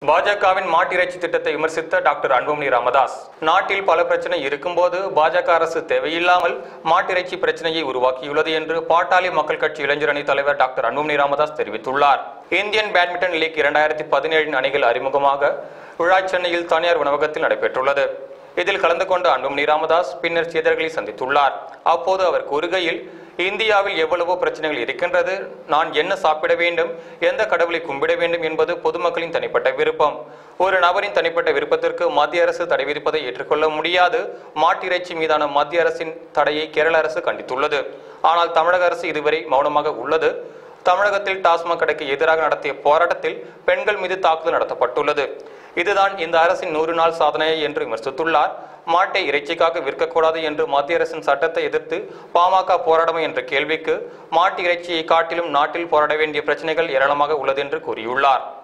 பாஜகவின் மாட்டிறைச்சி திட்டத்தை விமர்சித்த டாக்டர் அன்புமணி ராமதாஸ் நாட்டில் பல பிரச்சனை இருக்கும்போது பாஜக அரசு தேவையில்லாமல் மாட்டிறைச்சி பிரச்சனையை உருவாக்கியுள்ளது என்று பாட்டாளி மக்கள் கட்சி இளைஞரணி தலைவர் டாக்டர் அன்புமணி ராமதாஸ் தெரிவித்துள்ளார் இந்தியன் பேட்மிண்டன் லீக் இரண்டாயிரத்தி பதினேழின் அணிகள் அறிமுகமாக விழா சென்னையில் தனியார் உணவகத்தில் நடைபெற்றுள்ளது இதில் கலந்து கொண்ட அன்புமணி ராமதாஸ் பின்னர் செய்தியாளர்களை சந்தித்துள்ளார் அப்போது அவர் கூறுகையில் இந்தியாவில் எவ்வளவோ பிரச்சனைகள் இருக்கின்றது நான் என்ன சாப்பிட வேண்டும் எந்த கடவுளை கும்பிட வேண்டும் என்பது பொதுமக்களின் தனிப்பட்ட விருப்பம் ஒரு நபரின் தனிப்பட்ட விருப்பத்திற்கு மத்திய அரசு தடை விதிப்பதை ஏற்றுக்கொள்ள முடியாது மாட்டிறைச்சி மீதான மத்திய அரசின் தடையை கேரள அரசு கண்டித்துள்ளது ஆனால் தமிழக அரசு இதுவரை மௌனமாக உள்ளது தமிழகத்தில் டாஸ்மாக் கடைக்கு எதிராக நடத்திய போராட்டத்தில் பெண்கள் மீது தாக்குதல் நடத்தப்பட்டுள்ளது இதுதான் இந்த அரசின் நூறு நாள் சாதனை என்று விமர்சித்துள்ளார் மாட்டை இறைச்சிக்காக விற்கக்கூடாது என்று மத்திய அரசின் சட்டத்தை எதிர்த்து பாமக போராடுமா என்ற கேள்விக்கு மாட்டு இறைச்சியை காட்டிலும் நாட்டில் போராட வேண்டிய பிரச்சனைகள் ஏராளமாக உள்ளது என்று கூறியுள்ளார்